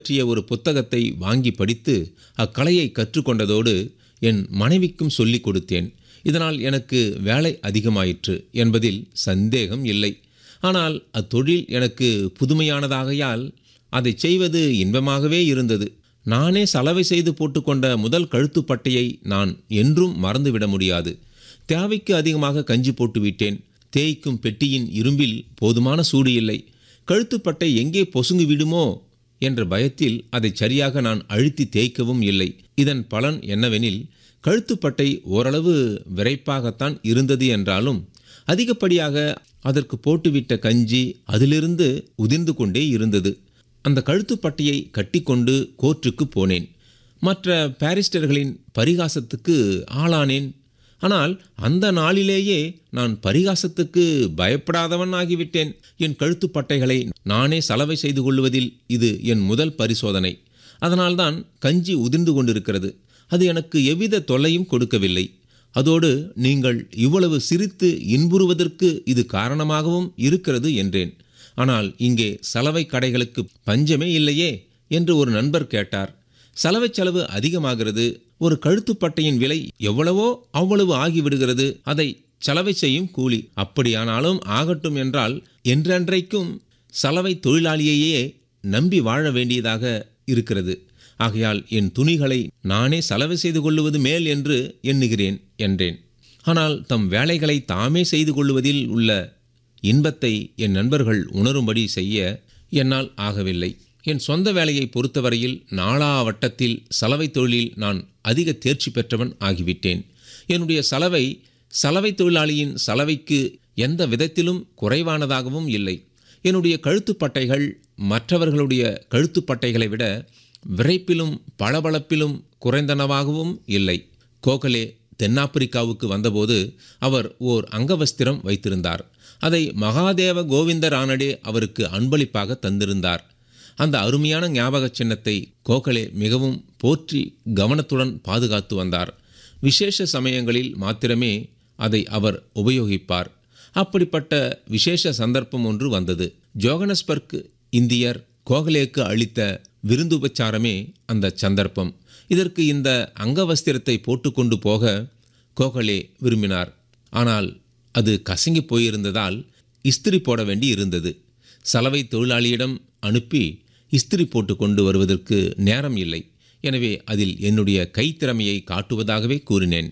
பற்றிய ஒரு புத்தகத்தை வாங்கி படித்து அக்கலையை கற்றுக்கொண்டதோடு என் மனைவிக்கும் சொல்லிக் கொடுத்தேன் இதனால் எனக்கு வேலை அதிகமாயிற்று என்பதில் சந்தேகம் இல்லை ஆனால் அத்தொழில் எனக்கு புதுமையானதாகையால் அதை செய்வது இன்பமாகவே இருந்தது நானே சலவை செய்து போட்டுக்கொண்ட முதல் கழுத்துப்பட்டையை நான் என்றும் மறந்துவிட முடியாது தேவைக்கு அதிகமாக கஞ்சி போட்டு விட்டேன் தேய்க்கும் பெட்டியின் இரும்பில் போதுமான சூடு இல்லை கழுத்துப்பட்டை எங்கே பொசுங்கி விடுமோ என்ற பயத்தில் அதை சரியாக நான் அழுத்தி தேய்க்கவும் இல்லை இதன் பலன் என்னவெனில் கழுத்துப்பட்டை ஓரளவு விரைப்பாகத்தான் இருந்தது என்றாலும் அதிகப்படியாக அதற்கு போட்டுவிட்ட கஞ்சி அதிலிருந்து உதிர்ந்து கொண்டே இருந்தது அந்த கழுத்துப்பட்டையை கட்டிக்கொண்டு கோர்ட்டுக்கு போனேன் மற்ற பாரிஸ்டர்களின் பரிகாசத்துக்கு ஆளானேன் ஆனால் அந்த நாளிலேயே நான் பரிகாசத்துக்கு பயப்படாதவன் ஆகிவிட்டேன் என் கழுத்துப்பட்டைகளை நானே சலவை செய்து கொள்வதில் இது என் முதல் பரிசோதனை அதனால்தான் கஞ்சி உதிர்ந்து கொண்டிருக்கிறது அது எனக்கு எவ்வித தொல்லையும் கொடுக்கவில்லை அதோடு நீங்கள் இவ்வளவு சிரித்து இன்புறுவதற்கு இது காரணமாகவும் இருக்கிறது என்றேன் ஆனால் இங்கே சலவை கடைகளுக்கு பஞ்சமே இல்லையே என்று ஒரு நண்பர் கேட்டார் சலவை செலவு அதிகமாகிறது ஒரு கழுத்துப்பட்டையின் விலை எவ்வளவோ அவ்வளவு ஆகிவிடுகிறது அதை சலவை செய்யும் கூலி அப்படியானாலும் ஆகட்டும் என்றால் என்றென்றைக்கும் சலவை தொழிலாளியையே நம்பி வாழ வேண்டியதாக இருக்கிறது ஆகையால் என் துணிகளை நானே சலவை செய்து கொள்ளுவது மேல் என்று எண்ணுகிறேன் என்றேன் ஆனால் தம் வேலைகளை தாமே செய்து கொள்வதில் உள்ள இன்பத்தை என் நண்பர்கள் உணரும்படி செய்ய என்னால் ஆகவில்லை என் சொந்த வேலையை பொறுத்தவரையில் நாளா வட்டத்தில் சலவை தொழிலில் நான் அதிக தேர்ச்சி பெற்றவன் ஆகிவிட்டேன் என்னுடைய சலவை சலவை தொழிலாளியின் சலவைக்கு எந்த விதத்திலும் குறைவானதாகவும் இல்லை என்னுடைய கழுத்துப்பட்டைகள் மற்றவர்களுடைய கழுத்துப்பட்டைகளை விட விரைப்பிலும் பளபளப்பிலும் குறைந்தனவாகவும் இல்லை கோகலே தென்னாப்பிரிக்காவுக்கு வந்தபோது அவர் ஓர் அங்கவஸ்திரம் வைத்திருந்தார் அதை மகாதேவ கோவிந்த ரானடே அவருக்கு அன்பளிப்பாக தந்திருந்தார் அந்த அருமையான ஞாபக சின்னத்தை கோகலே மிகவும் போற்றி கவனத்துடன் பாதுகாத்து வந்தார் விசேஷ சமயங்களில் மாத்திரமே அதை அவர் உபயோகிப்பார் அப்படிப்பட்ட விசேஷ சந்தர்ப்பம் ஒன்று வந்தது ஜோகனஸ்பர்க் இந்தியர் கோகலேக்கு அளித்த விருந்துபச்சாரமே அந்த சந்தர்ப்பம் இதற்கு இந்த அங்கவஸ்திரத்தை போட்டுக்கொண்டு போக கோகலே விரும்பினார் ஆனால் அது கசங்கி போயிருந்ததால் இஸ்திரி போட வேண்டி இருந்தது சலவை தொழிலாளியிடம் அனுப்பி இஸ்திரி போட்டு கொண்டு வருவதற்கு நேரம் இல்லை எனவே அதில் என்னுடைய கைத்திறமையை காட்டுவதாகவே கூறினேன்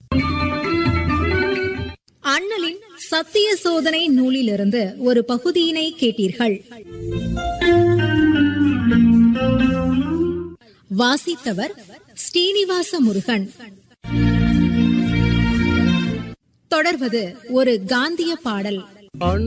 அண்ணலின் சத்திய சோதனை நூலிலிருந்து ஒரு பகுதியினை கேட்டீர்கள் வாசித்தவர் ஸ்ரீனிவாச முருகன் தொடர்வது ஒரு காந்திய பாடல்